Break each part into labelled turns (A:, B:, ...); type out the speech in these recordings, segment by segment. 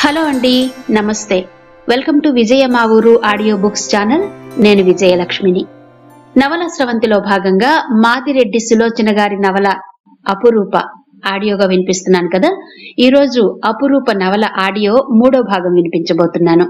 A: Hello అండి నమస్తే welcome to విజయ మా ఊరు ఆడియో బుక్స్ ఛానల్ నేను విజయలక్ష్మిని నవల స్రవంతిలో భాగంగా మాదిరెడ్డి సులోచన గారి నవల అపురూప ఆడియోగా వినిపిస్తున్నాను కదా ఈ రోజు అపురూప నవల ఆడియో మూడో భాగం వినిపించబోతున్నాను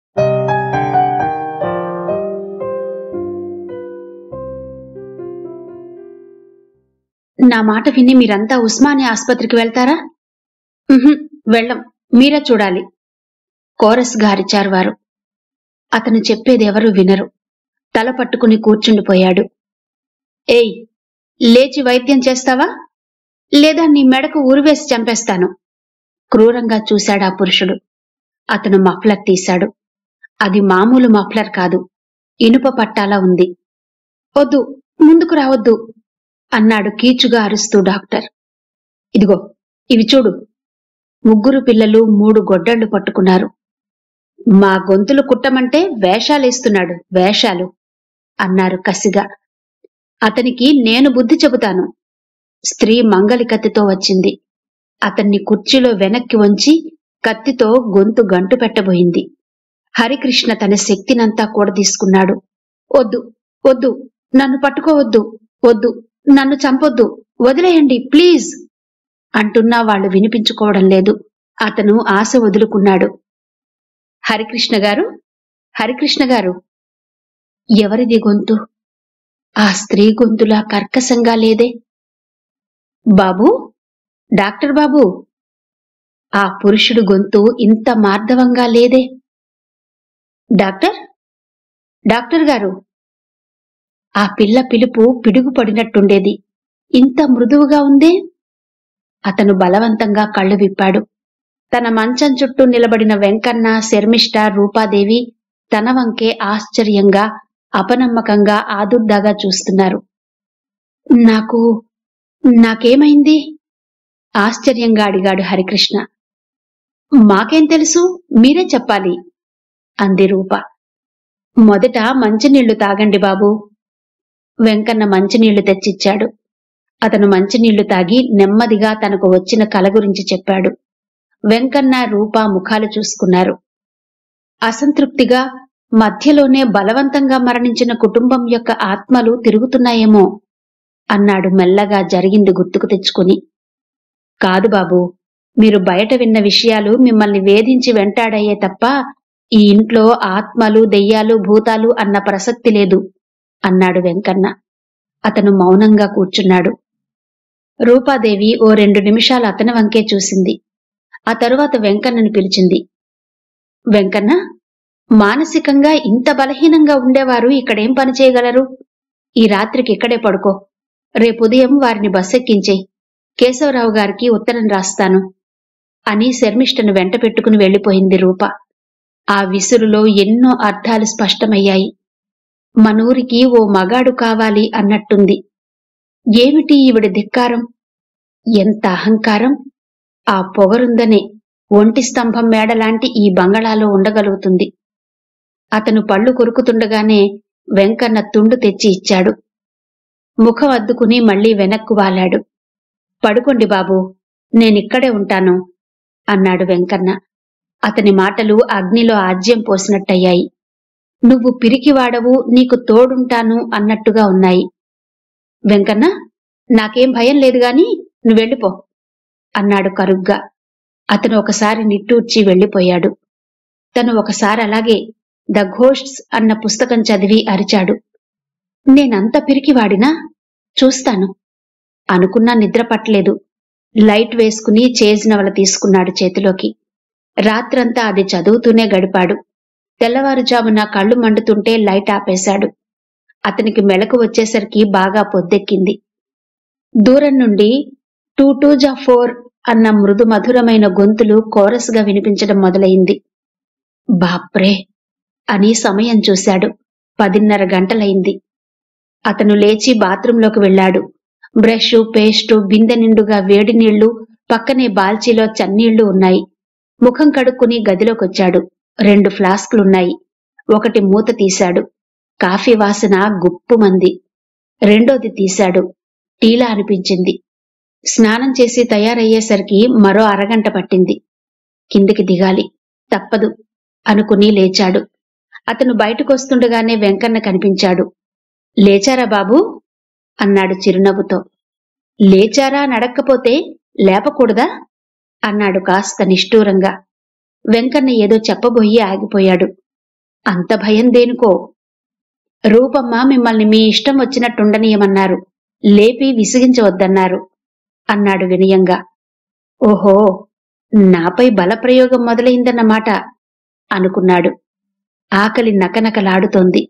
A: నా మాట విని మీరంతా ఉస్మానియా ఆసుపత్రికి వెళ్తారా ఉహుం, వెళ్ళం మీరే చూడాలి కోరస్ గారిచారు వారు అతను చెప్పేదెవరూ వినరు తల పట్టుకుని కూర్చుండిపోయాడు ఏయ్ లేచి వైద్యం చేస్తావా లేదా నీ మెడకు ఊరువేసి చంపేస్తాను క్రూరంగా చూశాడా పురుషుడు అతను మఫ్లర్ తీశాడు అది మామూలు మఫ్లర్ కాదు ఇనుప పట్టాలా ఉంది వద్దు ముందుకు రావద్దు అన్నాడు కీచుగా అరుస్తూ డాక్టర్ ఇదిగో ఇవి చూడు ముగ్గురు పిల్లలు మూడు గొడ్డళ్లు పట్టుకున్నారు మా గొంతులు కుట్టమంటే వేషాలేస్తున్నాడు వేషాలు అన్నారు కసిగా అతనికి నేను బుద్ధి చెబుతాను స్త్రీ మంగలి కత్తితో వచ్చింది అతన్ని కుర్చీలో వెనక్కి వంచి కత్తితో గొంతు గంటు పెట్టబోయింది హరికృష్ణ తన శక్తినంతా కూడా తీసుకున్నాడు వద్దు వద్దు నన్ను పట్టుకోవద్దు వద్దు నన్ను చంపొద్దు వదిలేయండి ప్లీజ్ అంటున్నా వాళ్ళు వినిపించుకోవడం లేదు అతను ఆశ వదులుకున్నాడు హరికృష్ణ గారు హరికృష్ణ గారు ఎవరిది గొంతు ఆ స్త్రీ గొంతులా కర్కశంగా లేదే బాబు డాక్టర్ బాబు ఆ పురుషుడు గొంతు ఇంత మార్ధవంగా లేదే డాక్టర్ డాక్టర్ గారు ఆ పిల్ల పిలుపు పిడుగుపడినట్టుండేది ఇంత మృదువుగా ఉందే అతను బలవంతంగా కళ్ళు విప్పాడు తన మంచం చుట్టూ నిలబడిన వెంకన్న శర్మిష్ట రూపాదేవి తన వంకే ఆశ్చర్యంగా అపనమ్మకంగా ఆదుర్దాగా చూస్తున్నారు నాకు నాకేమైంది ఆశ్చర్యంగా అడిగాడు హరికృష్ణ మాకేం తెలుసు మీరే చెప్పాలి అంది రూప మొదట మంచినీళ్లు తాగండి బాబు వెంకన్న మంచినీళ్లు తెచ్చిచ్చాడు అతను మంచినీళ్లు తాగి నెమ్మదిగా తనకు వచ్చిన కల గురించి చెప్పాడు వెంకన్న రూప ముఖాలు చూసుకున్నారు అసంతృప్తిగా మధ్యలోనే బలవంతంగా మరణించిన కుటుంబం యొక్క ఆత్మలు తిరుగుతున్నాయేమో అన్నాడు మెల్లగా జరిగింది గుర్తుకు తెచ్చుకుని కాదు బాబు మీరు బయట విన్న విషయాలు మిమ్మల్ని వేధించి వెంటాడయ్యే తప్ప ఈ ఇంట్లో ఆత్మలు దెయ్యాలు భూతాలు అన్న ప్రసక్తి లేదు అన్నాడు వెంకన్న అతను మౌనంగా కూర్చున్నాడు రూపాదేవి ఓ రెండు నిమిషాలు అతని వంకే చూసింది ఆ తరువాత వెంకన్నను పిలిచింది వెంకన్న మానసికంగా ఇంత బలహీనంగా ఉండేవారు ఇక్కడేం పని చేయగలరు ఈ రాత్రికి ఇక్కడే పడుకో రేపు ఉదయం వారిని బస్సెక్కించేయి కేశవరావు గారికి ఉత్తరం రాస్తాను అని శర్మిష్టను వెంట పెట్టుకుని వెళ్లిపోయింది రూప ఆ విసురులో ఎన్నో అర్థాలు స్పష్టమయ్యాయి మనూరికి ఓ మగాడు కావాలి అన్నట్టుంది ఏమిటి ఈవిడ ధిక్కారం ఎంత అహంకారం ఆ పొగరుందనే ఒంటి స్తంభం మేడలాంటి ఈ బంగళాలో ఉండగలుగుతుంది అతను పళ్ళు కొరుకుతుండగానే వెంకన్న తుండు తెచ్చి ఇచ్చాడు ముఖం అద్దుకుని మళ్లీ వెనక్కు వాలాడు పడుకోండి బాబు నేనిక్కడే ఉంటాను అన్నాడు వెంకన్న అతని మాటలు అగ్నిలో ఆజ్యం పోసినట్టయ్యాయి నువ్వు పిరికివాడవు నీకు తోడుంటాను అన్నట్టుగా ఉన్నాయి వెంకన్న నాకేం భయం లేదు గాని నువ్వెళ్ళిపో అన్నాడు కరుగ్గా అతను ఒకసారి నిట్టూర్చి వెళ్లిపోయాడు తను ఒకసారి అలాగే ద ఘోస్ట్స్ అన్న పుస్తకం చదివి అరిచాడు నేనంత పిరికివాడినా చూస్తాను అనుకున్నా నిద్ర పట్టలేదు లైట్ వేసుకుని చేజ్ నవల తీసుకున్నాడు చేతిలోకి రాత్రంతా అది చదువుతూనే గడిపాడు తెల్లవారుజామున కళ్ళు మండుతుంటే లైట్ ఆపేశాడు అతనికి మెలకు వచ్చేసరికి బాగా పొద్దెక్కింది దూరం నుండి టూ టూ జా ఫోర్ అన్న మృదు మధురమైన గొంతులు కోరస్గా వినిపించడం మొదలైంది బాప్రే అని సమయం చూశాడు పదిన్నర గంటలైంది అతను లేచి బాత్రూంలోకి వెళ్ళాడు బ్రష్ పేస్టు బిందె నిండుగా వేడి నీళ్లు పక్కనే బాల్చీలో చన్నీళ్లు ఉన్నాయి ముఖం కడుక్కుని గదిలోకొచ్చాడు రెండు ఫ్లాస్కులున్నాయి ఒకటి మూత తీశాడు కాఫీ వాసన గుప్పుమంది రెండోది తీశాడు టీలా అనిపించింది స్నానం చేసి తయారయ్యేసరికి మరో అరగంట పట్టింది కిందికి దిగాలి తప్పదు అనుకుని లేచాడు అతను బయటకొస్తుండగానే వెంకన్న కనిపించాడు లేచారా బాబూ అన్నాడు చిరునవ్వుతో లేచారా నడక్కపోతే లేపకూడదా అన్నాడు కాస్త నిష్ఠూరంగా వెంకన్న ఏదో చెప్పబోయి ఆగిపోయాడు అంత భయం దేనికో రూపమ్మ మిమ్మల్ని మీ ఇష్టం వచ్చినట్టుండనీయమన్నారు లేపి విసిగించవద్దన్నారు అన్నాడు వినయంగా ఓహో నాపై బలప్రయోగం మొదలైందన్నమాట అనుకున్నాడు ఆకలి నకనకలాడుతోంది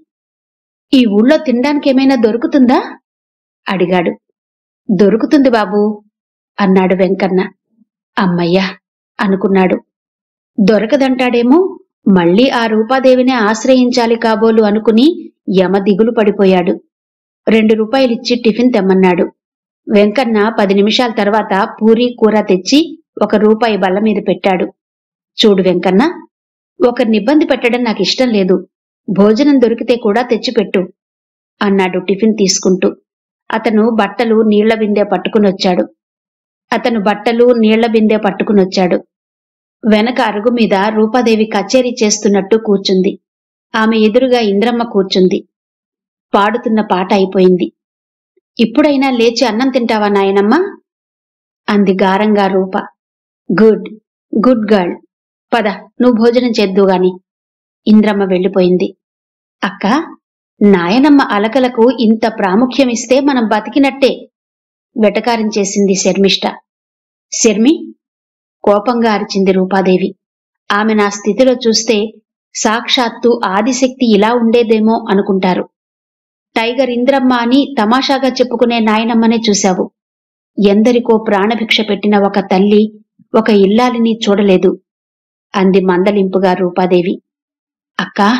A: ఈ ఊళ్ళో తినడానికేమైనా దొరుకుతుందా అడిగాడు దొరుకుతుంది బాబూ అన్నాడు వెంకన్న అమ్మయ్యా అనుకున్నాడు దొరకదంటాడేమో మళ్ళీ ఆ రూపాదేవినే ఆశ్రయించాలి కాబోలు అనుకుని యమ దిగులు పడిపోయాడు రెండు రూపాయలిచ్చి టిఫిన్ తెమ్మన్నాడు వెంకన్న పది నిమిషాల తర్వాత పూరీ కూర తెచ్చి ఒక రూపాయి బల్ల మీద పెట్టాడు చూడు వెంకన్న ఒకరిని ఇబ్బంది పెట్టడం నాకు ఇష్టం లేదు భోజనం దొరికితే కూడా తెచ్చిపెట్టు అన్నాడు టిఫిన్ తీసుకుంటూ అతను బట్టలు నీళ్ల బిందె పట్టుకునొచ్చాడు అతను బట్టలు నీళ్ల బిందె పట్టుకునొచ్చాడు వెనక అరుగు మీద రూపాదేవి కచేరీ చేస్తున్నట్టు కూర్చుంది ఆమె ఎదురుగా ఇంద్రమ్మ కూర్చుంది పాడుతున్న పాట అయిపోయింది ఇప్పుడైనా లేచి అన్నం తింటావా నాయనమ్మా అంది గారంగా రూప గుడ్ గుడ్ గర్ల్ పద నువ్వు భోజనం చేద్దు గాని ఇంద్రమ్మ వెళ్ళిపోయింది అక్క నాయనమ్మ అలకలకు ఇంత ప్రాముఖ్యమిస్తే మనం బతికినట్టే వెటకారం చేసింది శర్మిష్ట శర్మి కోపంగా అరిచింది రూపాదేవి ఆమె నా స్థితిలో చూస్తే సాక్షాత్తు ఆదిశక్తి ఇలా ఉండేదేమో అనుకుంటారు టైగర్ ఇంద్రమ్మ అని తమాషాగా చెప్పుకునే నాయనమ్మనే చూశావు ఎందరికో ప్రాణభిక్ష పెట్టిన ఒక తల్లి ఒక ఇల్లాలిని చూడలేదు అంది మందలింపుగా రూపాదేవి అక్కా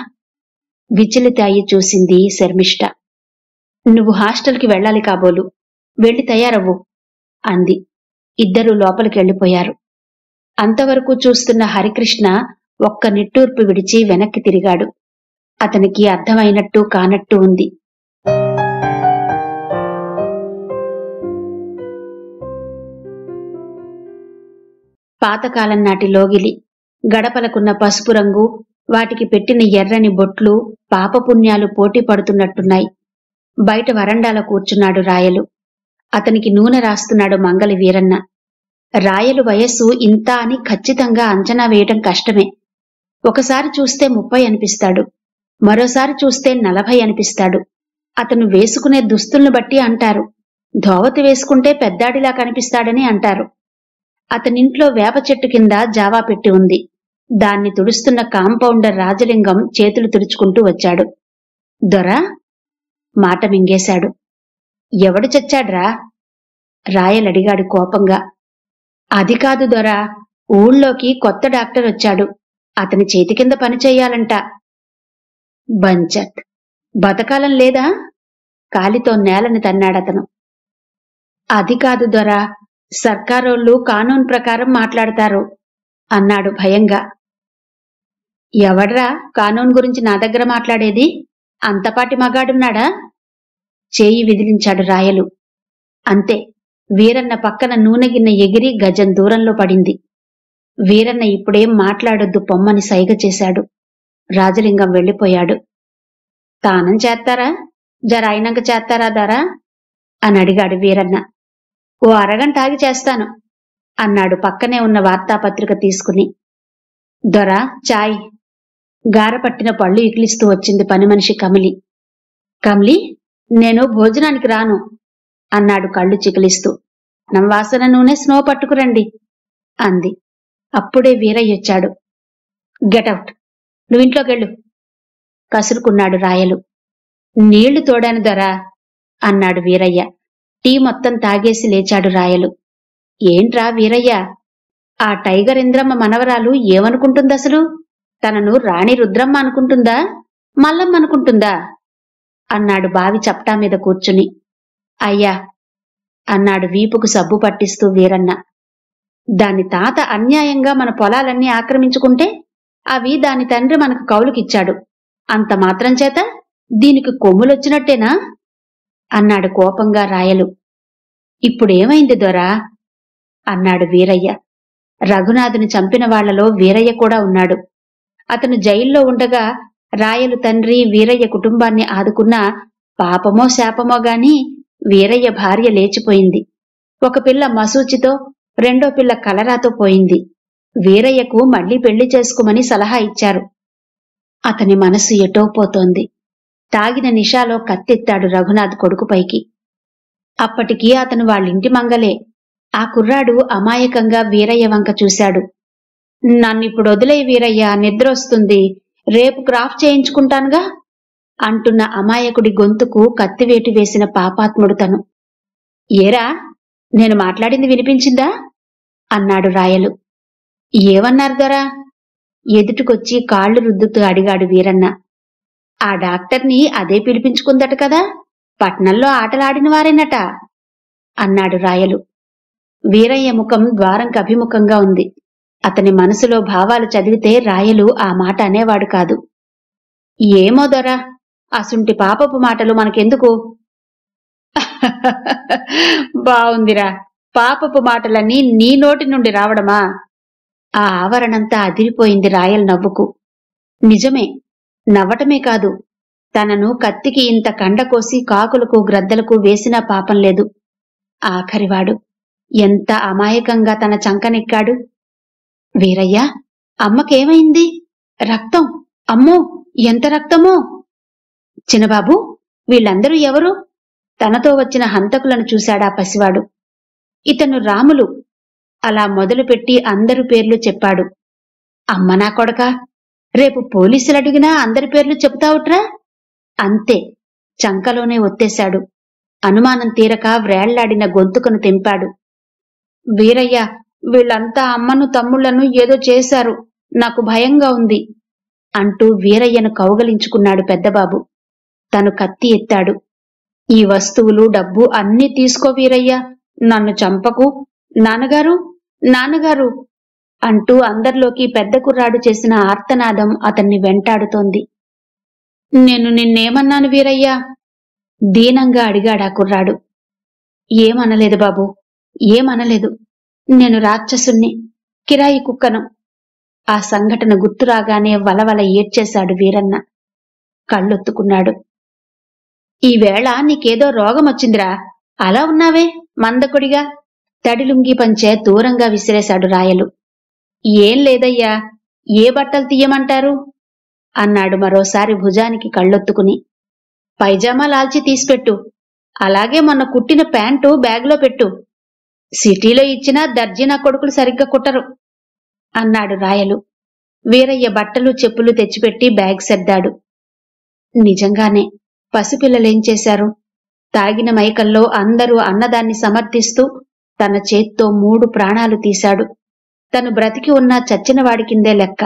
A: విచలిత అయి చూసింది శర్మిష్ట నువ్వు హాస్టల్కి వెళ్ళాలి కాబోలు వెళ్ళి తయారవ్వు అంది ఇద్దరూ లోపలికి వెళ్ళిపోయారు అంతవరకు చూస్తున్న హరికృష్ణ ఒక్క నిట్టూర్పు విడిచి వెనక్కి తిరిగాడు అతనికి అర్థమైనట్టు కానట్టు ఉంది పాతకాలం నాటి లోగిలి గడపలకున్న పసుపు రంగు వాటికి పెట్టిన ఎర్రని బొట్లు పాపపుణ్యాలు పోటీ పడుతున్నట్టున్నాయి బయట వరండాలో కూర్చున్నాడు రాయలు అతనికి నూనె రాస్తున్నాడు మంగలి వీరన్న రాయలు వయస్సు ఇంత అని ఖచ్చితంగా అంచనా వేయటం కష్టమే ఒకసారి చూస్తే ముప్పై అనిపిస్తాడు మరోసారి చూస్తే నలభై అనిపిస్తాడు అతను వేసుకునే దుస్తుల్ని బట్టి అంటారు ధోవతి వేసుకుంటే పెద్దాడిలా కనిపిస్తాడని అంటారు అతనింట్లో వేప చెట్టు కింద జావా పెట్టి ఉంది దాన్ని తుడుస్తున్న కాంపౌండర్ రాజలింగం చేతులు తుడుచుకుంటూ వచ్చాడు దొరా మాట మింగేశాడు ఎవడు చచ్చాడ్రా రాయలడిగాడు కోపంగా అది కాదు దొరా ఊళ్ళోకి కొత్త డాక్టర్ వచ్చాడు అతని చేతి కింద పని చెయ్యాలంట బంచత్ బతకాలం లేదా కాలితో నేలని తన్నాడతను అది కాదు దొరా సర్కారోళ్ళు కానూన్ ప్రకారం మాట్లాడతారు అన్నాడు భయంగా ఎవడ్రా కానూన్ గురించి నా దగ్గర మాట్లాడేది అంతపాటి మగాడున్నాడా చేయి విదిలించాడు రాయలు అంతే వీరన్న పక్కన నూనె గిన్నె ఎగిరి గజం దూరంలో పడింది వీరన్న ఇప్పుడేం మాట్లాడొద్దు పొమ్మని సైగ చేశాడు రాజలింగం వెళ్ళిపోయాడు తానం చేస్తారా జర అయినాక చేస్తారా దారా అని అడిగాడు వీరన్న ఓ అరగంట ఆగి చేస్తాను అన్నాడు పక్కనే ఉన్న వార్తాపత్రిక తీసుకుని దొర చాయ్ గారపట్టిన పళ్ళు ఇకిలిస్తూ వచ్చింది పని మనిషి కమిలి కమిలి నేను భోజనానికి రాను అన్నాడు కళ్ళు చికిలిస్తూ నవ్వాసన నూనె స్నో పట్టుకురండి అంది అప్పుడే వీరయ్యొచ్చాడు గెటౌట్ నువ్వింట్లోకెళ్ళు కసురుకున్నాడు రాయలు నీళ్లు తోడాను దొరా అన్నాడు వీరయ్య టీ మొత్తం తాగేసి లేచాడు రాయలు ఏంట్రా వీరయ్య ఆ టైగర్ ఇంద్రమ్మ మనవరాలు ఏమనుకుంటుందసలు తనను రాణి రుద్రమ్మ అనుకుంటుందా మల్లమ్మ అనుకుంటుందా అన్నాడు బావి చప్టా మీద కూర్చుని అయ్యా అన్నాడు వీపుకు సబ్బు పట్టిస్తూ వీరన్న దాని తాత అన్యాయంగా మన పొలాలన్నీ ఆక్రమించుకుంటే అవి దాని తండ్రి మనకు కౌలుకిచ్చాడు అంత మాత్రం చేత దీనికి కొమ్ములొచ్చినట్టేనా అన్నాడు కోపంగా రాయలు ఇప్పుడేమైంది దొరా అన్నాడు వీరయ్య రఘునాథుని చంపిన వాళ్లలో వీరయ్య కూడా ఉన్నాడు అతను జైల్లో ఉండగా రాయలు తండ్రి వీరయ్య కుటుంబాన్ని ఆదుకున్న పాపమో శాపమో గాని వీరయ్య భార్య లేచిపోయింది ఒక పిల్ల మసూచితో రెండో పిల్ల కలరాతో పోయింది వీరయ్యకు మళ్లీ పెళ్లి చేసుకోమని సలహా ఇచ్చారు అతని మనసు ఎటో పోతోంది తాగిన నిషాలో కత్తెత్తాడు రఘునాథ్ కొడుకుపైకి అప్పటికి అతను వాళ్ళింటి మంగలే ఆ కుర్రాడు అమాయకంగా వీరయ్య వంక చూశాడు నన్నిప్పుడు వదిలే వీరయ్య నిద్రొస్తుంది రేపు క్రాఫ్ట్ చేయించుకుంటానుగా అంటున్న అమాయకుడి గొంతుకు కత్తివేటు వేసిన పాపాత్ముడు తను ఏరా నేను మాట్లాడింది వినిపించిందా అన్నాడు రాయలు ఏమన్నారు దొరా ఎదుటికొచ్చి కాళ్లు రుద్దుతూ అడిగాడు వీరన్న ఆ డాక్టర్ని అదే పిలిపించుకుందట కదా పట్నంలో ఆటలాడిన వారేనట అన్నాడు రాయలు వీరయ్య ముఖం ద్వారంకి అభిముఖంగా ఉంది అతని మనసులో భావాలు చదివితే రాయలు ఆ మాట అనేవాడు కాదు ఏమో దొరా అసుంటి పాపపు మాటలు మనకెందుకు బావుందిరా పాపపు మాటలన్నీ నీ నోటి నుండి రావడమా ఆ ఆవరణంతా అదిరిపోయింది రాయల్ నవ్వుకు నిజమే నవ్వటమే కాదు తనను కత్తికి ఇంత కండ కోసి కాకులకు గ్రద్దలకు వేసినా పాపం లేదు ఆఖరివాడు ఎంత అమాయకంగా తన చంకనెక్కాడు వీరయ్య అమ్మకేమైంది రక్తం అమ్మో ఎంత రక్తమో చిన్నబాబు వీళ్ళందరూ ఎవరు తనతో వచ్చిన హంతకులను చూశాడా పసివాడు ఇతను రాములు అలా మొదలుపెట్టి అందరు పేర్లు చెప్పాడు అమ్మ నా కొడక రేపు పోలీసులు అడిగినా అందరి పేర్లు చెబుతావుట్రా అంతే చంకలోనే ఒత్తేశాడు అనుమానం తీరక వ్రేళ్లాడిన గొంతుకను తెంపాడు వీరయ్య వీళ్ళంతా అమ్మను తమ్ముళ్లను ఏదో చేశారు నాకు భయంగా ఉంది అంటూ వీరయ్యను కౌగలించుకున్నాడు పెద్దబాబు తను కత్తి ఎత్తాడు ఈ వస్తువులు డబ్బు అన్నీ తీసుకో వీరయ్య నన్ను చంపకు నాన్నగారు నాన్నగారు అంటూ అందరిలోకి పెద్ద కుర్రాడు చేసిన ఆర్తనాదం అతన్ని వెంటాడుతోంది నేను నిన్నేమన్నాను వీరయ్యా దీనంగా అడిగాడా కుర్రాడు ఏమనలేదు బాబు ఏమనలేదు నేను రాక్షసుణ్ణి కిరాయి కుక్కను ఆ సంఘటన గుర్తురాగానే వలవల ఏడ్చేశాడు వీరన్న కళ్ళొత్తుకున్నాడు ఈవేళ నీకేదో రోగం వచ్చిందిరా అలా ఉన్నావే మందకొడిగా తడిలుంగి పంచే దూరంగా విసిరేశాడు రాయలు ఏం లేదయ్యా ఏ బట్టలు తీయమంటారు అన్నాడు మరోసారి భుజానికి కళ్ళొత్తుకుని పైజామా లాల్చి తీసిపెట్టు అలాగే మొన్న కుట్టిన ప్యాంటు బ్యాగ్లో పెట్టు సిటీలో ఇచ్చినా దర్జీనా కొడుకులు సరిగ్గా కుట్టరు అన్నాడు రాయలు వీరయ్య బట్టలు చెప్పులు తెచ్చిపెట్టి బ్యాగ్ సర్దాడు నిజంగానే పసిపిల్లలేం చేశారు తాగిన మైకల్లో అందరూ అన్నదాన్ని సమర్థిస్తూ తన చేత్తో మూడు ప్రాణాలు తీశాడు తను బ్రతికి ఉన్న చచ్చినవాడి కిందే లెక్క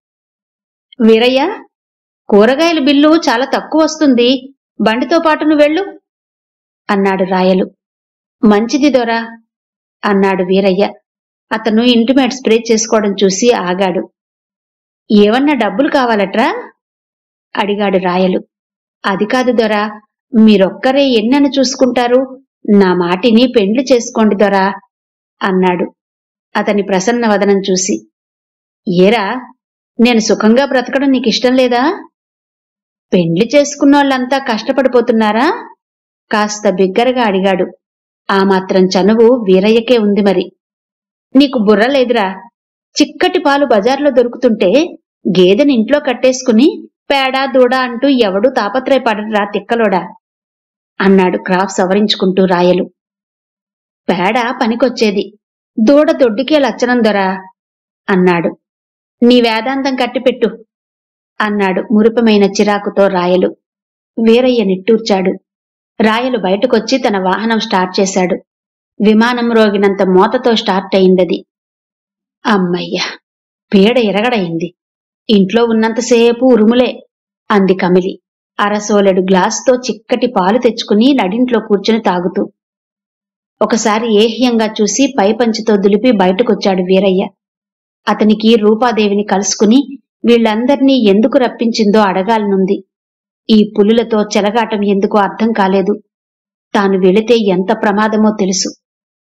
A: వీరయ్య కూరగాయల బిల్లు చాలా తక్కువ వస్తుంది బండితో పాటు నువ్వు వెళ్ళు అన్నాడు రాయలు మంచిది దొరా అన్నాడు వీరయ్య అతను ఇంటిమేట్ స్ప్రే చేసుకోవడం చూసి ఆగాడు ఏమన్నా డబ్బులు కావాలట్రా అడిగాడు రాయలు అది కాదు దొరా మీరొక్కరే ఎన్నని చూసుకుంటారు నా మాటిని పెండ్లి చేసుకోండి దొరా అన్నాడు అతని ప్రసన్న వదనం చూసి ఏరా నేను సుఖంగా బ్రతకడం నీకు ఇష్టం లేదా పెండ్లి చేసుకున్నోళ్ళంతా కష్టపడిపోతున్నారా కాస్త బిగ్గరగా అడిగాడు ఆ మాత్రం చనువు వీరయ్యకే ఉంది మరి నీకు బుర్ర లేదురా చిక్కటి పాలు బజార్లో దొరుకుతుంటే గేదెని ఇంట్లో కట్టేసుకుని పేడ దూడ అంటూ ఎవడూ తాపత్రయపడరా తిక్కలోడా అన్నాడు క్రాఫ్ సవరించుకుంటూ రాయలు పేడ పనికొచ్చేది దూడ దొడ్డికే లచ్చనం దొరా అన్నాడు నీ వేదాంతం కట్టిపెట్టు అన్నాడు మురిపమైన చిరాకుతో రాయలు వీరయ్య నిట్టూర్చాడు రాయలు బయటకొచ్చి తన వాహనం స్టార్ట్ చేశాడు విమానం రోగినంత మోతతో స్టార్ట్ అయిందది అమ్మయ్య పీడ ఎరగడయింది ఇంట్లో ఉన్నంతసేపు ఉరుములే అంది కమిలి అరసోలెడు గ్లాసుతో చిక్కటి పాలు తెచ్చుకుని నడింట్లో కూర్చుని తాగుతూ ఒకసారి ఏహ్యంగా చూసి పైపంచుతో దులిపి బయటకొచ్చాడు వీరయ్య అతనికి రూపాదేవిని కలుసుకుని వీళ్ళందర్నీ ఎందుకు రప్పించిందో అడగాలనుంది ఈ పులులతో చెలగాటం ఎందుకో అర్థం కాలేదు తాను వెళితే ఎంత ప్రమాదమో తెలుసు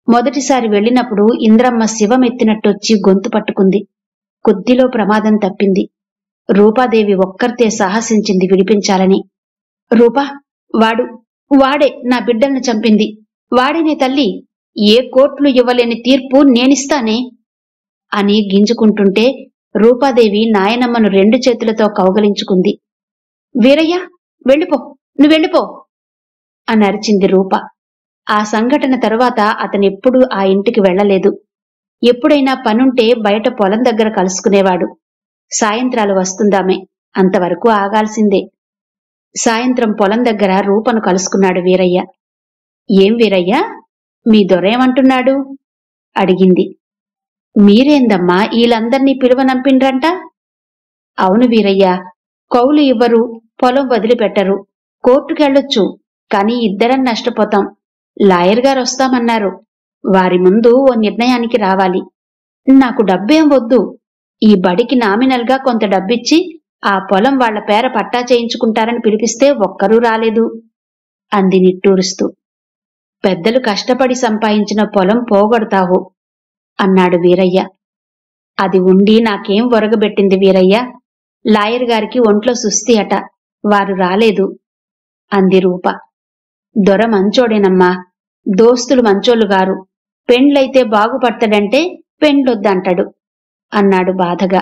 A: మొదటిసారి వెళ్ళినప్పుడు ఇంద్రమ్మ శివమెత్తినట్టొచ్చి గొంతు పట్టుకుంది కొద్దిలో ప్రమాదం తప్పింది రూపాదేవి ఒక్కరితే సాహసించింది విడిపించాలని రూపా వాడు వాడే నా బిడ్డల్ని చంపింది వాడేనే తల్లి ఏ కోర్టులు ఇవ్వలేని తీర్పు నేనిస్తానే అని గింజుకుంటుంటే రూపాదేవి నాయనమ్మను రెండు చేతులతో కౌగలించుకుంది వీరయ్య వెళ్ళిపో నువ్వు వెళ్ళిపో అని అరిచింది రూప ఆ సంఘటన తరువాత అతనెప్పుడూ ఆ ఇంటికి వెళ్ళలేదు ఎప్పుడైనా పనుంటే బయట పొలం దగ్గర కలుసుకునేవాడు సాయంత్రాలు వస్తుందామే అంతవరకు ఆగాల్సిందే సాయంత్రం పొలం దగ్గర రూపను కలుసుకున్నాడు వీరయ్య ఏం వీరయ్య మీ దొరేమంటున్నాడు అడిగింది మీరేందమ్మా వీళ్ళందర్నీ పిలువనంపిండ్రంట అవును వీరయ్య కౌలు ఇవ్వరు పొలం వదిలిపెట్టరు కోర్టుకెళ్ళొచ్చు కాని ఇద్దరం నష్టపోతాం లాయర్ గారు వస్తామన్నారు వారి ముందు ఓ నిర్ణయానికి రావాలి నాకు డబ్బేం వద్దు ఈ బడికి నామినల్ గా కొంత డబ్బిచ్చి ఆ పొలం వాళ్ల పేర పట్టా చేయించుకుంటారని పిలిపిస్తే ఒక్కరూ రాలేదు అంది నిట్టూరుస్తూ పెద్దలు కష్టపడి సంపాదించిన పొలం పోగొడతావు అన్నాడు వీరయ్య అది ఉండి నాకేం ఒరగబెట్టింది వీరయ్య లాయర్ గారికి ఒంట్లో సుస్తి అట వారు రాలేదు అంది రూప దొర మంచోడేనమ్మా దోస్తులు మంచోళ్ళు గారు పెండ్లైతే బాగుపడతాడంటే పెండ్లొద్దంటాడు అన్నాడు బాధగా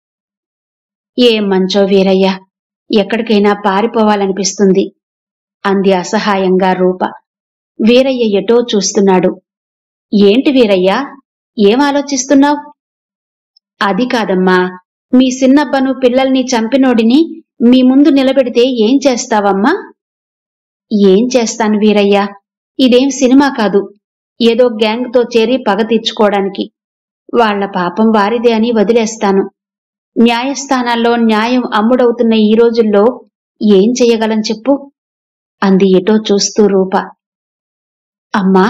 A: ఏం మంచో వీరయ్య ఎక్కడికైనా పారిపోవాలనిపిస్తుంది అంది అసహాయంగా రూప వీరయ్య ఎటో చూస్తున్నాడు ఏంటి వీరయ్య ఏం ఆలోచిస్తున్నావ్ అది కాదమ్మా మీ సిన్నబ్బను పిల్లల్ని చంపినోడిని మీ ముందు నిలబెడితే ఏం చేస్తావమ్మా ఏం చేస్తాను వీరయ్య ఇదేం సినిమా కాదు ఏదో గ్యాంగ్తో చేరి పగ తీర్చుకోవడానికి వాళ్ల పాపం వారిదే అని వదిలేస్తాను న్యాయస్థానాల్లో న్యాయం అమ్ముడవుతున్న ఈ రోజుల్లో ఏం చెయ్యగలం చెప్పు అంది ఎటో చూస్తూ రూప అమ్మా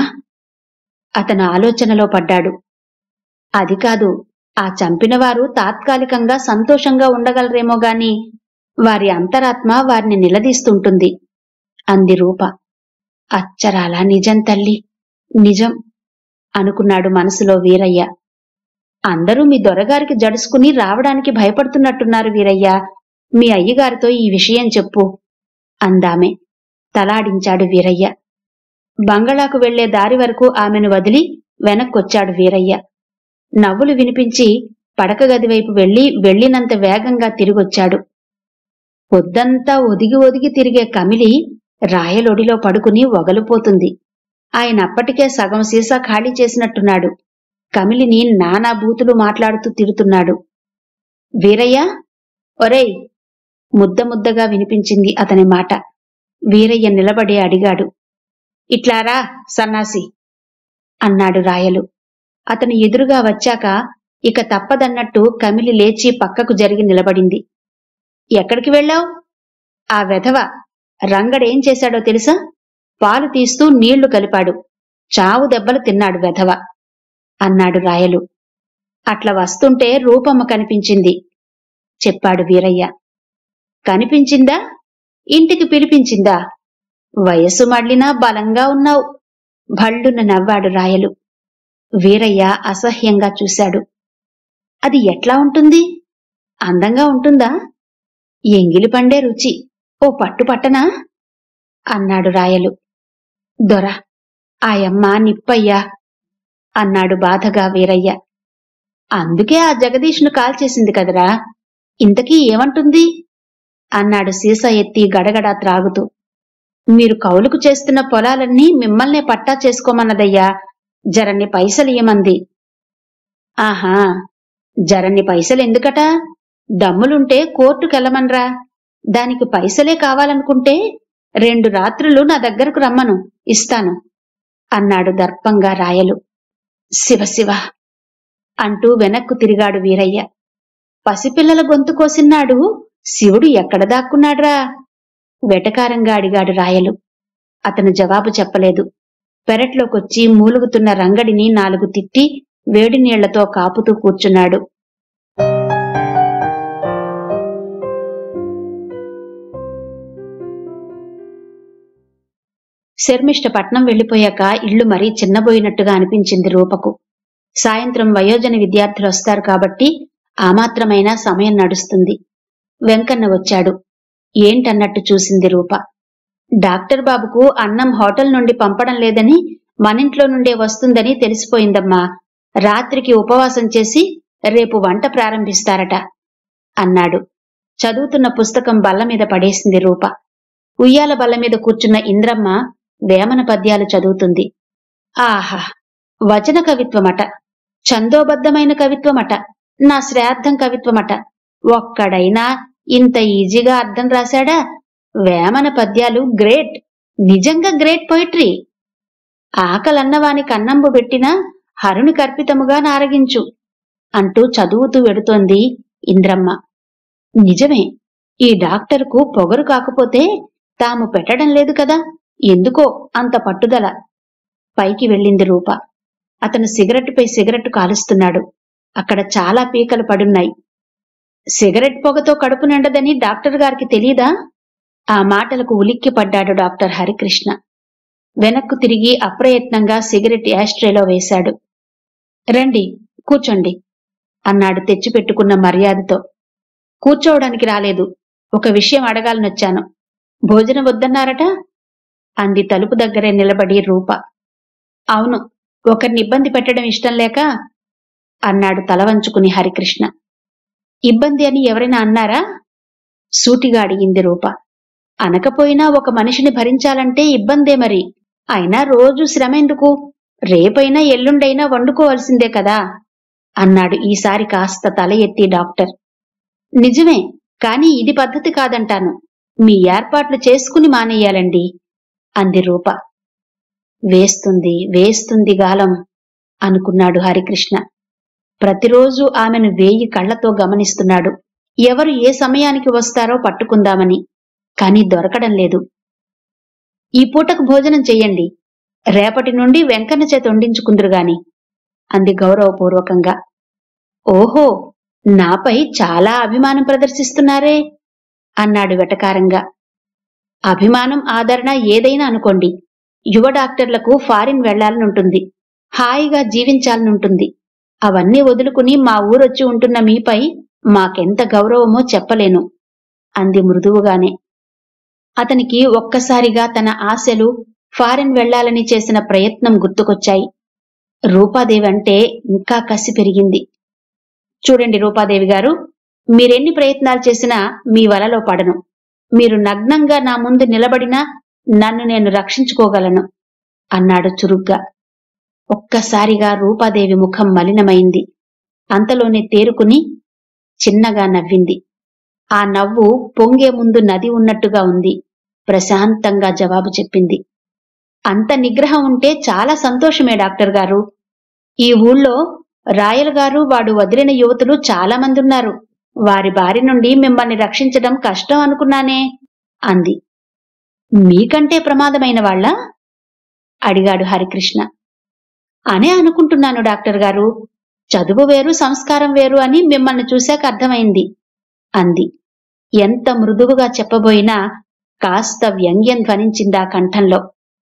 A: అతను ఆలోచనలో పడ్డాడు అది కాదు ఆ చంపినవారు తాత్కాలికంగా సంతోషంగా ఉండగలరేమో గాని వారి అంతరాత్మ వారిని నిలదీస్తుంటుంది అంది రూప అచ్చరాల నిజం తల్లి నిజం అనుకున్నాడు మనసులో వీరయ్య అందరూ మీ దొరగారికి జడుసుకుని రావడానికి భయపడుతున్నట్టున్నారు వీరయ్య మీ అయ్యగారితో ఈ విషయం చెప్పు అందామె తలాడించాడు వీరయ్య బంగళాకు వెళ్లే దారి వరకు ఆమెను వదిలి వెనక్కొచ్చాడు వీరయ్య నవ్వులు వినిపించి పడక గది వైపు వెళ్లి వెళ్లినంత వేగంగా తిరిగొచ్చాడు పొద్దంతా ఒదిగి ఒదిగి తిరిగే కమిలి రాయలొడిలో పడుకుని వగలిపోతుంది ఆయన అప్పటికే సగం సీసా ఖాళీ చేసినట్టున్నాడు కమిలిని నానా బూతులు మాట్లాడుతూ తిడుతున్నాడు వీరయ్య ఒరేయ్ ముద్ద ముద్దగా వినిపించింది అతని మాట వీరయ్య నిలబడి అడిగాడు ఇట్లారా సన్నాసి అన్నాడు రాయలు అతను ఎదురుగా వచ్చాక ఇక తప్పదన్నట్టు కమిలి లేచి పక్కకు జరిగి నిలబడింది ఎక్కడికి వెళ్ళావు ఆ వెధవ రంగడేం చేశాడో తెలుసా పాలు తీస్తూ నీళ్లు కలిపాడు చావు దెబ్బలు తిన్నాడు వెధవ అన్నాడు రాయలు అట్లా వస్తుంటే రూపమ్మ కనిపించింది చెప్పాడు వీరయ్య కనిపించిందా ఇంటికి పిలిపించిందా వయస్సు మళ్ళినా బలంగా ఉన్నావు భళ్ళున నవ్వాడు రాయలు వీరయ్య అసహ్యంగా చూశాడు అది ఎట్లా ఉంటుంది అందంగా ఉంటుందా ఎంగిలి పండే రుచి ఓ పట్టు పట్టనా అన్నాడు రాయలు దొర ఆయమ్మ నిప్పయ్యా అన్నాడు బాధగా వీరయ్య అందుకే ఆ జగదీష్ను కాల్చేసింది కదరా ఇంతకీ ఏమంటుంది అన్నాడు సీసా ఎత్తి గడగడా త్రాగుతూ మీరు కౌలుకు చేస్తున్న పొలాలన్నీ మిమ్మల్నే పట్టా చేసుకోమన్నదయ్యా జరన్ని పైసలు ఇయ్యమంది ఆహా జరన్ని పైసలు ఎందుకట దమ్ములుంటే కోర్టుకెళ్ళమన్రా దానికి పైసలే కావాలనుకుంటే రెండు రాత్రులు నా దగ్గరకు రమ్మను ఇస్తాను అన్నాడు దర్పంగా రాయలు శివ శివ అంటూ వెనక్కు తిరిగాడు వీరయ్య పసిపిల్లల గొంతు కోసిన్నాడు శివుడు ఎక్కడ దాక్కున్నాడ్రా వెటకారంగా అడిగాడు రాయలు అతను జవాబు చెప్పలేదు పెరట్లోకొచ్చి మూలుగుతున్న రంగడిని నాలుగు తిట్టి వేడి నీళ్లతో కాపుతూ కూర్చున్నాడు శర్మిష్ట పట్నం వెళ్లిపోయాక ఇల్లు మరీ చిన్నబోయినట్టుగా అనిపించింది రూపకు సాయంత్రం వయోజన విద్యార్థులు వస్తారు కాబట్టి ఆ మాత్రమైనా సమయం నడుస్తుంది వెంకన్న వచ్చాడు ఏంటన్నట్టు చూసింది రూప డాక్టర్ బాబుకు అన్నం హోటల్ నుండి పంపడం లేదని మనింట్లో నుండే వస్తుందని తెలిసిపోయిందమ్మా రాత్రికి ఉపవాసం చేసి రేపు వంట ప్రారంభిస్తారట అన్నాడు చదువుతున్న పుస్తకం బల్ల మీద పడేసింది రూప ఉయ్యాల బల్ల మీద కూర్చున్న ఇంద్రమ్మ వేమన పద్యాలు చదువుతుంది ఆహా వచన కవిత్వమట ఛందోబద్ధమైన కవిత్వమట నా శ్రాద్ధం కవిత్వమట ఒక్కడైనా ఇంత ఈజీగా అర్థం రాశాడా వేమన పద్యాలు గ్రేట్ నిజంగా గ్రేట్ పోయిట్రీ ఆకలన్నవానికి అన్నంబు పెట్టినా హరుని కర్పితముగా నారగించు అంటూ చదువుతూ వెడుతోంది ఇంద్రమ్మ నిజమే ఈ డాక్టర్కు పొగరు కాకపోతే తాము పెట్టడం లేదు కదా ఎందుకో అంత పట్టుదల పైకి వెళ్ళింది రూప అతను సిగరెట్టుపై సిగరెట్టు కాలుస్తున్నాడు అక్కడ చాలా పీకలు పడున్నాయి సిగరెట్ పొగతో కడుపు నిండదని డాక్టర్ గారికి తెలీదా ఆ మాటలకు ఉలిక్కి పడ్డాడు డాక్టర్ హరికృష్ణ వెనక్కు తిరిగి అప్రయత్నంగా సిగరెట్ యాస్ట్రేలో వేశాడు రండి కూర్చోండి అన్నాడు తెచ్చిపెట్టుకున్న మర్యాదతో కూర్చోవడానికి రాలేదు ఒక విషయం అడగాలనొచ్చాను భోజనం వద్దన్నారట అంది తలుపు దగ్గరే నిలబడి రూప అవును ఒకరిని ఇబ్బంది పెట్టడం ఇష్టం లేక అన్నాడు తల వంచుకుని హరికృష్ణ ఇబ్బంది అని ఎవరైనా అన్నారా సూటిగా అడిగింది రూప అనకపోయినా ఒక మనిషిని భరించాలంటే ఇబ్బందే మరి అయినా రోజు శ్రమ ఎందుకు రేపైనా ఎల్లుండైనా వండుకోవాల్సిందే కదా అన్నాడు ఈసారి కాస్త తల ఎత్తి డాక్టర్ నిజమే కాని ఇది పద్ధతి కాదంటాను మీ ఏర్పాట్లు చేసుకుని మానేయాలండి అంది రూప వేస్తుంది వేస్తుంది గాలం అనుకున్నాడు హరికృష్ణ ప్రతిరోజు ఆమెను వేయి కళ్లతో గమనిస్తున్నాడు ఎవరు ఏ సమయానికి వస్తారో పట్టుకుందామని కాని దొరకడం లేదు ఈ పూటకు భోజనం చెయ్యండి రేపటి నుండి వెంకన్న చేత వండించుకుందురుగాని అంది గౌరవపూర్వకంగా ఓహో నాపై చాలా అభిమానం ప్రదర్శిస్తున్నారే అన్నాడు వెటకారంగా అభిమానం ఆదరణ ఏదైనా అనుకోండి యువ డాక్టర్లకు ఫారిన్ వెళ్లాలనుంటుంది హాయిగా జీవించాలనుంటుంది అవన్నీ వదులుకుని మా ఊరొచ్చి ఉంటున్న మీపై మాకెంత గౌరవమో చెప్పలేను అంది మృదువుగానే అతనికి ఒక్కసారిగా తన ఆశలు ఫారిన్ వెళ్లాలని చేసిన ప్రయత్నం గుర్తుకొచ్చాయి రూపాదేవి అంటే ఇంకా కసి పెరిగింది చూడండి రూపాదేవి గారు మీరెన్ని ప్రయత్నాలు చేసినా మీ వలలో పడను మీరు నగ్నంగా నా ముందు నిలబడినా నన్ను నేను రక్షించుకోగలను అన్నాడు చురుగ్గా ఒక్కసారిగా రూపాదేవి ముఖం మలినమైంది అంతలోనే తేరుకుని చిన్నగా నవ్వింది ఆ నవ్వు పొంగే ముందు నది ఉన్నట్టుగా ఉంది ప్రశాంతంగా జవాబు చెప్పింది అంత నిగ్రహం ఉంటే చాలా సంతోషమే డాక్టర్ గారు ఈ ఊళ్ళో రాయల్ గారు వాడు వదిలిన యువతులు చాలా మంది ఉన్నారు వారి బారి నుండి మిమ్మల్ని రక్షించడం కష్టం అనుకున్నానే అంది మీకంటే ప్రమాదమైన వాళ్ళ అడిగాడు హరికృష్ణ అనే అనుకుంటున్నాను డాక్టర్ గారు చదువు వేరు సంస్కారం వేరు అని మిమ్మల్ని చూశాక అర్థమైంది అంది ఎంత మృదువుగా చెప్పబోయినా కాస్త వ్యంగ్యం ధ్వనించిందా కంఠంలో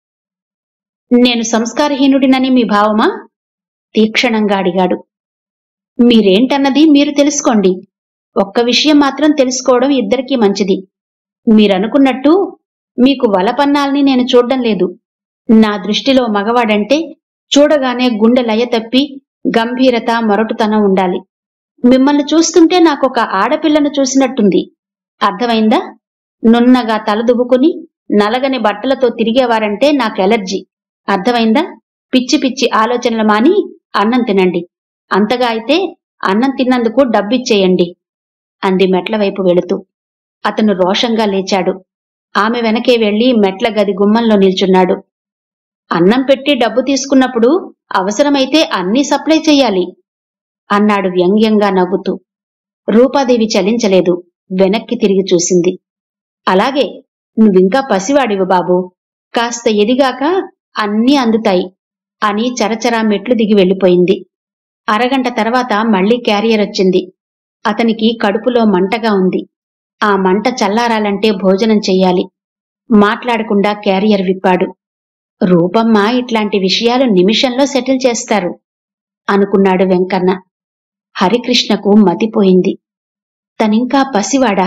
A: నేను సంస్కారహీనుడినని మీ భావమా తీక్షణంగా అడిగాడు మీరేంటన్నది మీరు తెలుసుకోండి ఒక్క విషయం మాత్రం తెలుసుకోవడం ఇద్దరికీ మంచిది మీరనుకున్నట్టు మీకు వలపన్నాల్ని నేను చూడ్డం లేదు నా దృష్టిలో మగవాడంటే చూడగానే గుండె లయ తప్పి గంభీరత మొరటుతనం ఉండాలి మిమ్మల్ని చూస్తుంటే నాకొక ఆడపిల్లను చూసినట్టుంది అర్థమైందా నున్నగా తలదువ్వుకుని నలగని బట్టలతో తిరిగేవారంటే నాకు ఎలర్జీ అర్థమైందా పిచ్చి పిచ్చి ఆలోచనలు మాని అన్నం తినండి అంతగా అయితే అన్నం తిన్నందుకు డబ్బిచ్చేయండి అంది మెట్ల వైపు వెళుతూ అతను రోషంగా లేచాడు ఆమె వెనకే వెళ్లి మెట్ల గది గుమ్మంలో నిల్చున్నాడు అన్నం పెట్టి డబ్బు తీసుకున్నప్పుడు అవసరమైతే అన్నీ సప్లై చెయ్యాలి అన్నాడు వ్యంగ్యంగా నవ్వుతూ రూపాదేవి చలించలేదు వెనక్కి తిరిగి చూసింది అలాగే నువ్వింకా పసివాడివి బాబు కాస్త ఎదిగాక అన్నీ అందుతాయి అని చరచరా మెట్లు దిగి వెళ్ళిపోయింది అరగంట తర్వాత మళ్లీ క్యారియర్ వచ్చింది అతనికి కడుపులో మంటగా ఉంది ఆ మంట చల్లారాలంటే భోజనం చెయ్యాలి మాట్లాడకుండా క్యారియర్ విప్పాడు రూపమ్మ ఇట్లాంటి విషయాలు నిమిషంలో సెటిల్ చేస్తారు అనుకున్నాడు వెంకన్న హరికృష్ణకు మతిపోయింది తనింకా పసివాడా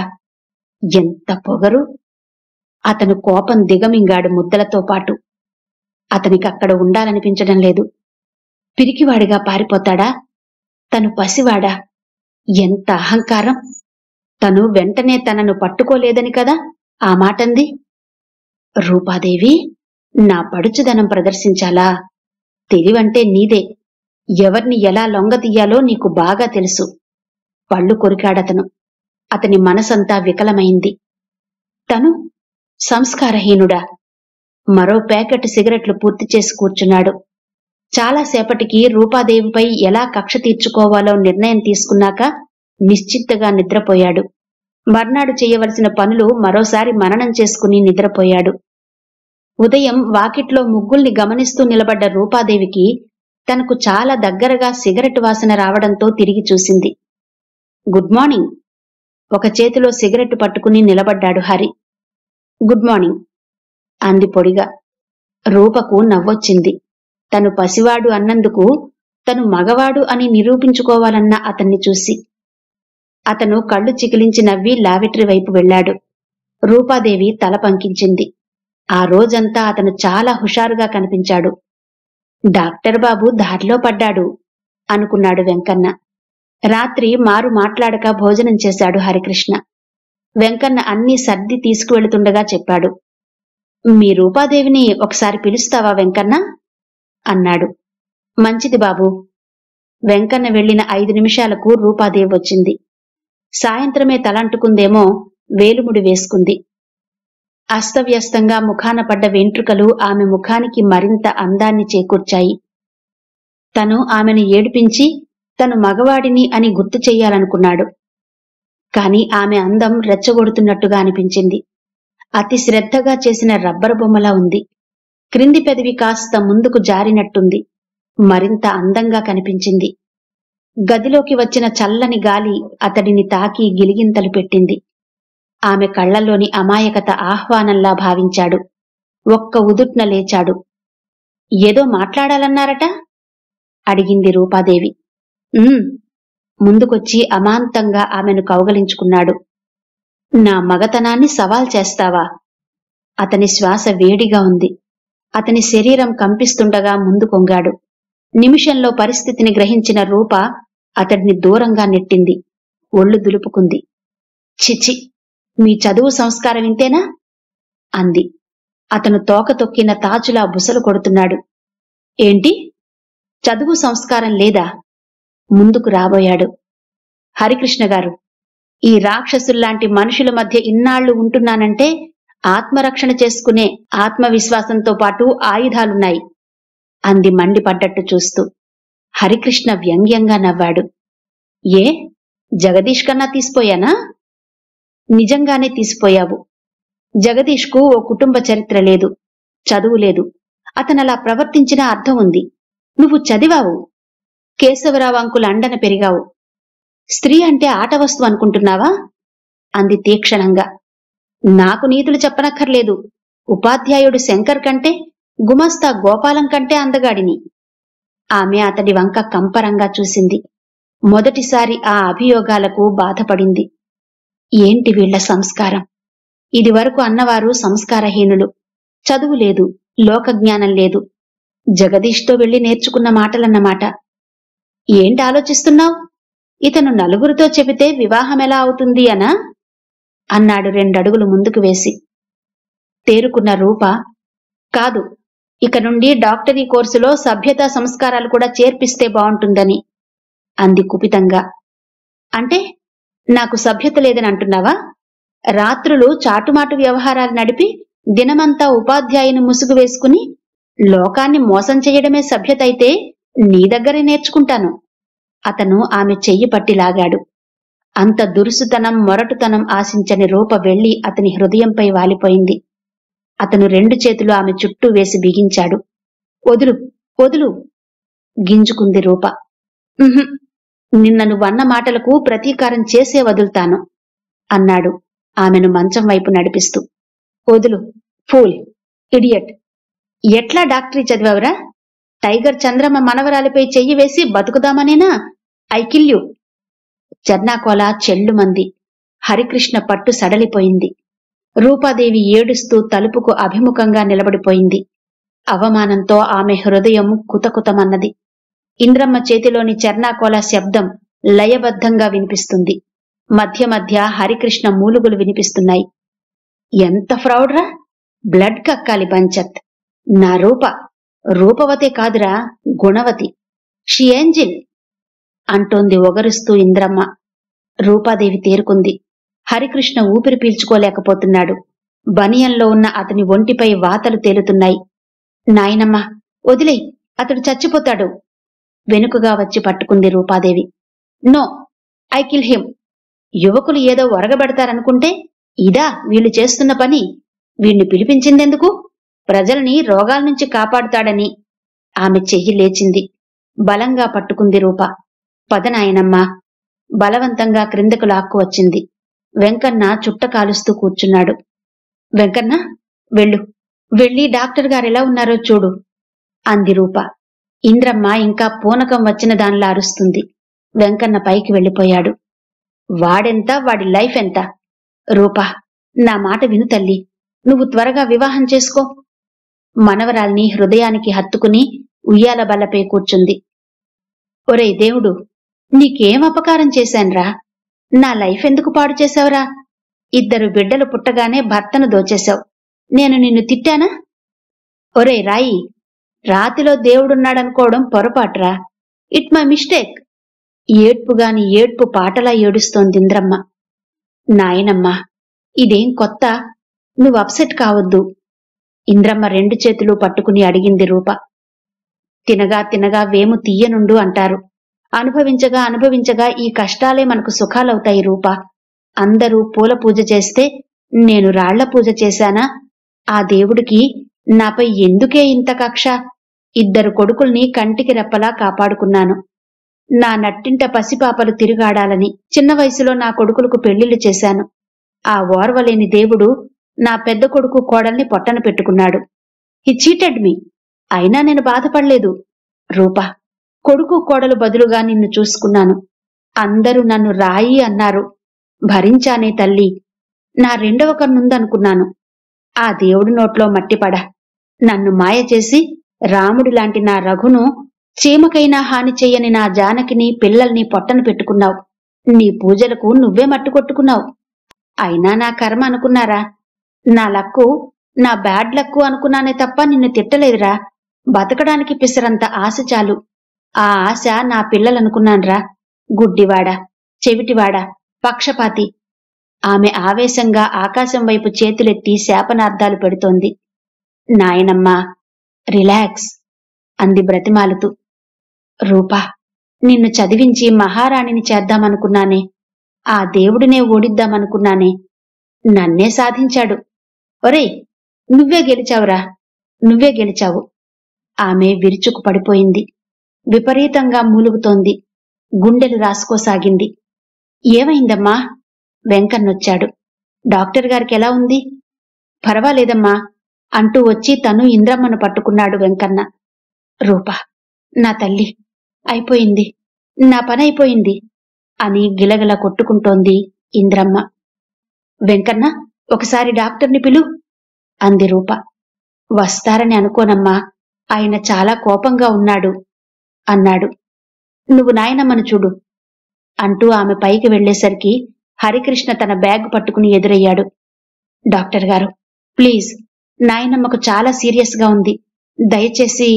A: ఎంత పొగరు అతను కోపం దిగమింగాడు ముద్దలతో పాటు అతనికి అక్కడ ఉండాలనిపించడం లేదు పిరికివాడిగా పారిపోతాడా తను పసివాడా ఎంత అహంకారం తను వెంటనే తనను పట్టుకోలేదని కదా ఆ మాటంది రూపాదేవి నా పడుచుదనం ప్రదర్శించాలా తెలివంటే నీదే ఎవర్ని ఎలా లొంగతీయాలో నీకు బాగా తెలుసు పళ్ళు కొరికాడతను అతని మనసంతా వికలమైంది తను సంస్కారహీనుడా మరో ప్యాకెట్ సిగరెట్లు పూర్తి చేసి కూర్చున్నాడు చాలాసేపటికి రూపాదేవిపై ఎలా కక్ష తీర్చుకోవాలో నిర్ణయం తీసుకున్నాక నిశ్చిత్తగా నిద్రపోయాడు మర్నాడు చేయవలసిన పనులు మరోసారి మననం చేసుకుని నిద్రపోయాడు ఉదయం వాకిట్లో ముగ్గుల్ని గమనిస్తూ నిలబడ్డ రూపాదేవికి తనకు చాలా దగ్గరగా సిగరెట్ వాసన రావడంతో తిరిగి చూసింది గుడ్ మార్నింగ్ ఒక చేతిలో సిగరెట్ పట్టుకుని నిలబడ్డాడు హరి గుడ్ మార్నింగ్ అంది పొడిగా రూపకు నవ్వొచ్చింది తను పసివాడు అన్నందుకు తను మగవాడు అని నిరూపించుకోవాలన్న అతన్ని చూసి అతను కళ్ళు చికిలించి నవ్వి లావెటరీ వైపు వెళ్ళాడు రూపాదేవి తల పంకించింది ఆ రోజంతా అతను చాలా హుషారుగా కనిపించాడు డాక్టర్ బాబు దారిలో పడ్డాడు అనుకున్నాడు వెంకన్న రాత్రి మారు మాట్లాడక భోజనం చేశాడు హరికృష్ణ వెంకన్న అన్ని సర్ది తీసుకువెళుతుండగా చెప్పాడు మీ రూపాదేవిని ఒకసారి పిలుస్తావా వెంకన్న అన్నాడు మంచిది బాబు వెంకన్న వెళ్లిన ఐదు నిమిషాలకు రూపాదేవి వచ్చింది సాయంత్రమే తలంటుకుందేమో వేలుముడి వేసుకుంది అస్తవ్యస్తంగా ముఖాన పడ్డ వెంట్రుకలు ఆమె ముఖానికి మరింత అందాన్ని చేకూర్చాయి తను ఆమెను ఏడిపించి తను మగవాడిని అని గుర్తు చెయ్యాలనుకున్నాడు కాని ఆమె అందం రెచ్చగొడుతున్నట్టుగా అనిపించింది అతి శ్రద్ధగా చేసిన రబ్బరు బొమ్మలా ఉంది క్రింది పెదవి కాస్త ముందుకు జారినట్టుంది మరింత అందంగా కనిపించింది గదిలోకి వచ్చిన చల్లని గాలి అతడిని తాకి గిలిగింతలు పెట్టింది ఆమె కళ్లల్లోని అమాయకత ఆహ్వానంలా భావించాడు ఒక్క ఉదుట్న లేచాడు ఏదో మాట్లాడాలన్నారట అడిగింది రూపాదేవి "ఉమ్." ముందుకొచ్చి అమాంతంగా ఆమెను కౌగలించుకున్నాడు నా మగతనాన్ని సవాల్ చేస్తావా అతని శ్వాస వేడిగా ఉంది అతని శరీరం కంపిస్తుండగా ముందు కొంగాడు నిమిషంలో పరిస్థితిని గ్రహించిన రూప అతడిని దూరంగా నెట్టింది ఒళ్ళు దులుపుకుంది చిచి మీ చదువు సంస్కారం ఇంతేనా అంది అతను తోక తొక్కిన తాచులా బుసలు కొడుతున్నాడు ఏంటి చదువు సంస్కారం లేదా ముందుకు రాబోయాడు హరికృష్ణ గారు ఈ రాక్షసుల్లాంటి మనుషుల మధ్య ఇన్నాళ్లు ఉంటున్నానంటే ఆత్మరక్షణ చేసుకునే ఆత్మవిశ్వాసంతో పాటు ఆయుధాలున్నాయి అంది మండిపడ్డట్టు చూస్తూ హరికృష్ణ వ్యంగ్యంగా నవ్వాడు ఏ జగదీష్ కన్నా తీసిపోయానా నిజంగానే తీసిపోయావు జగదీష్కు ఓ కుటుంబ చరిత్ర లేదు చదువు లేదు అతనలా ప్రవర్తించిన అర్థం ఉంది నువ్వు చదివావు కేశవరావు అంకుల అండన పెరిగావు స్త్రీ అంటే ఆట వస్తువు అనుకుంటున్నావా అంది తీక్షణంగా నాకు నీతులు చెప్పనక్కర్లేదు ఉపాధ్యాయుడు శంకర్ కంటే గుమస్తా గోపాలం కంటే అందగాడిని ఆమె అతడి వంక కంపరంగా చూసింది మొదటిసారి ఆ అభియోగాలకు బాధపడింది ఏంటి వీళ్ల సంస్కారం ఇదివరకు అన్నవారు సంస్కారహీనులు చదువు లేదు లోకజ్ఞానం లేదు జగదీష్తో వెళ్లి నేర్చుకున్న మాటలన్నమాట ఏంటి ఆలోచిస్తున్నావు ఇతను నలుగురితో చెబితే వివాహం ఎలా అవుతుంది అనా అన్నాడు రెండడుగులు ముందుకు వేసి తేరుకున్న రూప కాదు ఇక నుండి డాక్టరీ కోర్సులో సభ్యతా సంస్కారాలు కూడా చేర్పిస్తే బావుంటుందని అంది కుపితంగా అంటే నాకు సభ్యత లేదని అంటున్నావా రాత్రులు చాటుమాటు వ్యవహారాలు నడిపి దినమంతా ఉపాధ్యాయుని ముసుగు వేసుకుని లోకాన్ని మోసం చేయడమే సభ్యత అయితే నీ దగ్గరే నేర్చుకుంటాను అతను ఆమె చెయ్యి పట్టి లాగాడు అంత దురుసుతనం మొరటుతనం ఆశించని రూప వెళ్లి అతని హృదయంపై వాలిపోయింది అతను రెండు చేతులు ఆమె చుట్టూ వేసి బిగించాడు వదులు వదులు గింజుకుంది రూప "ఉహుం, నిన్న నువ్వన్న మాటలకు ప్రతీకారం చేసే వదులుతాను అన్నాడు ఆమెను మంచం వైపు నడిపిస్తూ వదులు ఫూల్ ఇడియట్ ఎట్లా డాక్టరీ చదివావురా టైగర్ చంద్రమ్మ మనవరాలిపై చెయ్యి వేసి బతుకుదామనేనా ఐకిల్యు చర్నాకోల చెల్లుమంది హరికృష్ణ పట్టు సడలిపోయింది రూపాదేవి ఏడుస్తూ తలుపుకు అభిముఖంగా నిలబడిపోయింది అవమానంతో ఆమె హృదయం కుతకుతమన్నది ఇంద్రమ్మ చేతిలోని చర్నాకోల శబ్దం లయబద్ధంగా వినిపిస్తుంది మధ్య మధ్య హరికృష్ణ మూలుగులు వినిపిస్తున్నాయి ఎంత ఫ్రౌడ్రా బ్లడ్ కక్కాలి పంచత్ నా రూప రూపవతే కాదురా గుణవతి షీ ఏంజిల్ అంటోంది ఒగరుస్తూ ఇంద్రమ్మ రూపాదేవి తేరుకుంది హరికృష్ణ ఊపిరి పీల్చుకోలేకపోతున్నాడు బనియంలో ఉన్న అతని ఒంటిపై వాతలు తేలుతున్నాయి నాయనమ్మ వదిలేయ్ అతడు చచ్చిపోతాడు వెనుకగా వచ్చి పట్టుకుంది Rupadevi no I kill him యువకులు ఏదో ఒరగబెడతారనుకుంటే ఇదా వీళ్ళు చేస్తున్న పని వీణ్ణి పిలిపించిందెందుకు ప్రజల్ని రోగాల నుంచి కాపాడుతాడని ఆమె చెయ్యి లేచింది బలంగా పట్టుకుంది రూప పదనాయనమ్మ బలవంతంగా క్రిందకు లాక్కు వచ్చింది వెంకన్న చుట్ట కాలుస్తూ కూర్చున్నాడు వెంకన్న వెళ్ళు వెళ్ళి డాక్టర్ గారు ఎలా ఉన్నారో చూడు అంది రూప ఇంద్రమ్మ ఇంకా పూనకం వచ్చిన దానిలా అరుస్తుంది వెంకన్న పైకి వెళ్ళిపోయాడు వాడెంత వాడి లైఫ్ ఎంత రూపా నా మాట విను తల్లి నువ్వు త్వరగా వివాహం చేసుకో మనవరాల్ని హృదయానికి హత్తుకుని ఉయ్యాల బల్లపై కూర్చుంది ఒరేయ్ దేవుడు నీకేం అపకారం చేశాన్రా నా లైఫ్ ఎందుకు పాడు చేశావురా ఇద్దరు బిడ్డలు పుట్టగానే భర్తను దోచేశావు నేను నిన్ను తిట్టానా ఒరేయ్ రాయి రాతిలో దేవుడున్నాడనుకోవడం పొరపాటురా ఇట్ మై మిస్టేక్ ఏడ్పుగాని ఏడ్పు పాటలా ఏడుస్తోంది ఇంద్రమ్మ నాయనమ్మా ఇదేం కొత్త నువ్వు అప్సెట్ కావద్దు ఇంద్రమ్మ రెండు చేతులు పట్టుకుని అడిగింది రూప తినగా తినగా వేము తీయనుండు అంటారు అనుభవించగా అనుభవించగా ఈ కష్టాలే మనకు సుఖాలవుతాయి రూప అందరూ పూల పూజ చేస్తే నేను రాళ్ల పూజ చేశానా ఆ దేవుడికి నాపై ఎందుకే ఇంత కక్ష ఇద్దరు కొడుకుల్ని కంటికి రెప్పలా కాపాడుకున్నాను నా నట్టింట పసిపాపలు తిరుగాడాలని చిన్న వయసులో నా కొడుకులకు పెళ్లిళ్లు చేశాను ఆ ఓర్వలేని దేవుడు నా పెద్ద కొడుకు కోడల్ని పొట్టన పెట్టుకున్నాడు హి చీటెడ్ మీ అయినా నేను బాధపడలేదు రూపా కొడుకు కోడలు బదులుగా నిన్ను చూసుకున్నాను అందరూ నన్ను రాయి అన్నారు భరించానే తల్లి నా రెండవ కన్నుందనుకున్నాను ఆ దేవుడి నోట్లో మట్టిపడ నన్ను మాయ చేసి రాముడి లాంటి నా రఘును చీమకైనా హాని చెయ్యని నా జానకిని పిల్లల్ని పొట్టన పెట్టుకున్నావు నీ పూజలకు నువ్వే మట్టు కొట్టుకున్నావు అయినా నా కర్మ అనుకున్నారా నా లక్కు నా బ్యాడ్ లక్కు అనుకున్నానే తప్ప నిన్ను తిట్టలేదురా బతకడానికి పిసరంత ఆశ చాలు ఆ ఆశ నా పిల్లలనుకున్నాన్రా గుడ్డివాడా చెవిటివాడా పక్షపాతి ఆమె ఆవేశంగా ఆకాశం వైపు చేతులెత్తి శాపనార్థాలు పెడుతోంది నాయనమ్మా రిలాక్స్ అంది బ్రతిమాలుతూ రూపా నిన్ను చదివించి మహారాణిని చేద్దామనుకున్నానే ఆ దేవుడినే ఓడిద్దామనుకున్నానే నన్నే సాధించాడు ఒరేయ్ నువ్వే గెలిచావురా నువ్వే గెలిచావు ఆమె విరుచుకు పడిపోయింది విపరీతంగా మూలుగుతోంది గుండెలు రాసుకోసాగింది ఏమైందమ్మా వెంకన్నొచ్చాడు డాక్టర్ గారికి ఎలా ఉంది పర్వాలేదమ్మా అంటూ వచ్చి తను ఇంద్రమ్మను పట్టుకున్నాడు వెంకన్న రూపా నా తల్లి అయిపోయింది నా పని అయిపోయింది అని గిలగిల కొట్టుకుంటోంది ఇంద్రమ్మ వెంకన్న ఒకసారి డాక్టర్ని పిలు అంది రూప వస్తారని అనుకోనమ్మా ఆయన చాలా కోపంగా ఉన్నాడు అన్నాడు నువ్వు నాయనమ్మను చూడు అంటూ ఆమె పైకి వెళ్లేసరికి హరికృష్ణ తన బ్యాగ్ పట్టుకుని ఎదురయ్యాడు డాక్టర్ గారు ప్లీజ్ నాయనమ్మకు చాలా సీరియస్గా ఉంది దయచేసి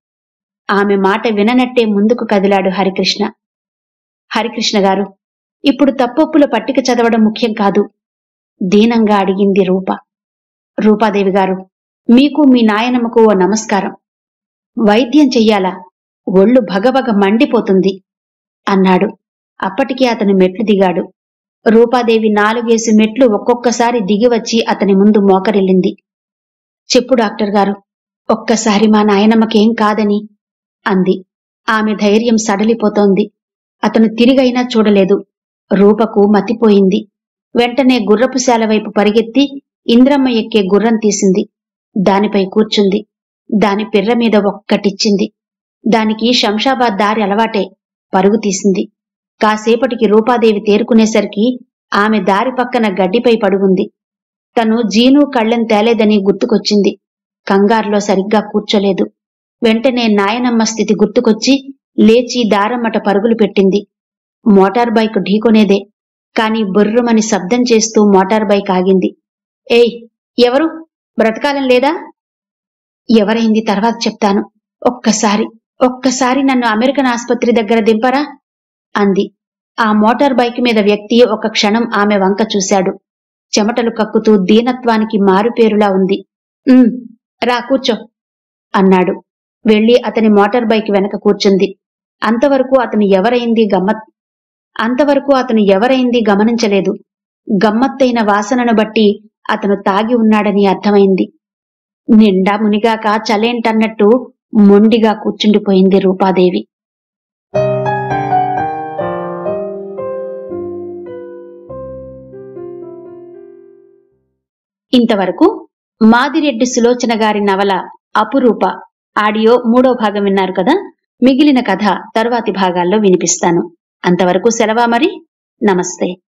A: ఆమె మాట విననట్టే ముందుకు కదిలాడు హరికృష్ణ హరికృష్ణ గారు ఇప్పుడు తప్పొప్పుల పట్టిక చదవడం ముఖ్యం కాదు దీనంగా అడిగింది రూప రూపాదేవి గారు మీకు మీ నాయనమ్మకు ఓ నమస్కారం వైద్యం చెయ్యాలా ఒళ్ళు భగభగ మండిపోతుంది అన్నాడు అప్పటికి అతను మెట్లు దిగాడు రూపాదేవి నాలుగేసి మెట్లు ఒక్కొక్కసారి దిగివచ్చి అతని ముందు మోకరిల్లింది చెప్పు డాక్టర్ గారు ఒక్కసారి మా నాయనమ్మకేం కాదని అంది ఆమె ధైర్యం సడలిపోతోంది అతను తిరిగైనా చూడలేదు రూపకు మతిపోయింది వెంటనే గుర్రపుశాల వైపు పరిగెత్తి ఇంద్రమ్మ ఎక్కే గుర్రం తీసింది దానిపై కూర్చుంది దాని పిర్ర మీద ఒక్కటిచ్చింది దానికి శంషాబాద్ దారి అలవాటే పరుగు తీసింది కాసేపటికి రూపాదేవి తేరుకునేసరికి ఆమె దారి పక్కన గడ్డిపై పడుగుంది తను జీను కళ్ళెం తేలేదని గుర్తుకొచ్చింది కంగారులో సరిగ్గా కూర్చోలేదు వెంటనే నాయనమ్మ స్థితి గుర్తుకొచ్చి లేచి దారమ్మట పరుగులు పెట్టింది మోటార్ బైక్ ఢీకొనేదే కాని బుర్రుమని శబ్దం చేస్తూ మోటార్ బైక్ ఆగింది ఏయ్ ఎవరు బ్రతకాలం లేదా ఎవరైంది తర్వాత చెప్తాను ఒక్కసారి ఒక్కసారి నన్ను అమెరికన్ ఆసుపత్రి దగ్గర దింపరా అంది ఆ మోటార్ బైక్ మీద వ్యక్తి ఒక క్షణం ఆమె వంక చూశాడు చెమటలు కక్కుతూ దీనత్వానికి మారుపేరులా ఉంది "ఉమ్, రా కూర్చో అన్నాడు వెళ్లి అతని మోటార్ బైక్ వెనక కూర్చుంది అంతవరకు అతను ఎవరైంది గమ్మత్ అంతవరకు అతను ఎవరైంది గమనించలేదు గమ్మత్తైన వాసనను బట్టి అతను తాగి ఉన్నాడని అర్థమైంది నిండా మునిగాక చలేంటన్నట్టు మొండిగా కూర్చుండిపోయింది రూపాదేవి ఇంతవరకు మాదిరెడ్డి సులోచన గారి నవల అపురూప ఆడియో మూడో భాగం విన్నారు కదా మిగిలిన కథ తరువాతి భాగాల్లో వినిపిస్తాను అంతవరకు సెలవా మరి నమస్తే